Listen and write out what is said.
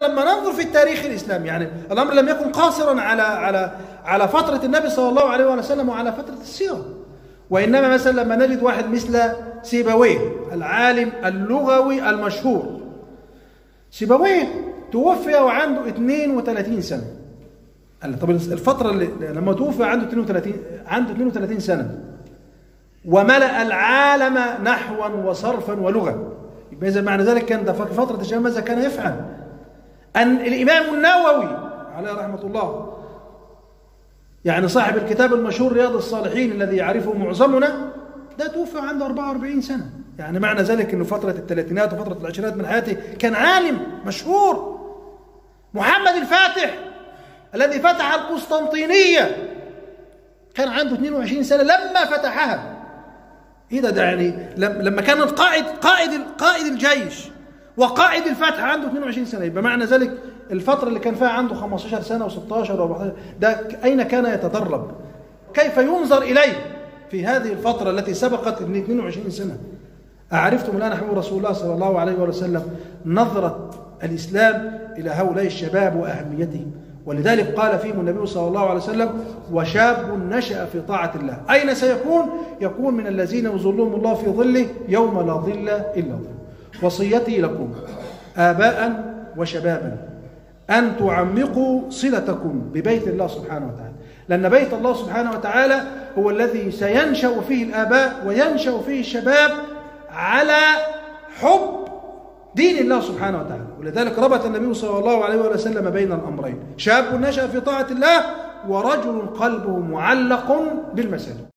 لما ننظر في التاريخ الاسلامي يعني الامر لم يكن قاصرا على على على فتره النبي صلى الله عليه وسلم وعلى فتره السيره وانما مثلا لما نجد واحد مثل سيبويه العالم اللغوي المشهور سيبويه توفي وعنده 32 سنه قال طب الفتره اللي لما توفي عنده 32 عنده 32 سنه وملأ العالم نحوا وصرفا ولغه يبقى اذا معنى ذلك كان ده في فتره الشام ماذا كان يفعل؟ أن الإمام النووي عليه رحمة الله يعني صاحب الكتاب المشهور رياض الصالحين الذي يعرفه معظمنا ده توفي عنده 44 سنة يعني معنى ذلك أنه فترة الثلاثينات وفترة العشرينات من حياته كان عالم مشهور محمد الفاتح الذي فتح القسطنطينية كان عنده 22 سنة لما فتحها ايه ده ده يعني لما كان القائد قائد قائد الجيش وقائد الفتح عنده 22 سنه يبقى معنى ذلك الفتره اللي كان فيها عنده 15 سنه و16 و14 ده اين كان يتدرب؟ كيف ينظر اليه في هذه الفتره التي سبقت ال 22 سنه؟ أعرفتم الآن حبيب رسول الله صلى الله عليه وسلم نظرة الإسلام إلى هؤلاء الشباب وأهميتهم ولذلك قال فيهم النبي صلى الله عليه وسلم وشاب نشأ في طاعة الله أين سيكون؟ يكون من الذين يظلهم الله في ظله يوم لا ظل إلا ظله وصيتي لكم آباء وشبابا أن تعمقوا صلتكم ببيت الله سبحانه وتعالى لأن بيت الله سبحانه وتعالى هو الذي سينشأ فيه الآباء وينشأ فيه الشباب على حب دين الله سبحانه وتعالى ولذلك ربط النبي صلى الله عليه وسلم بين الأمرين شاب نشأ في طاعة الله ورجل قلبه معلق بالمساجد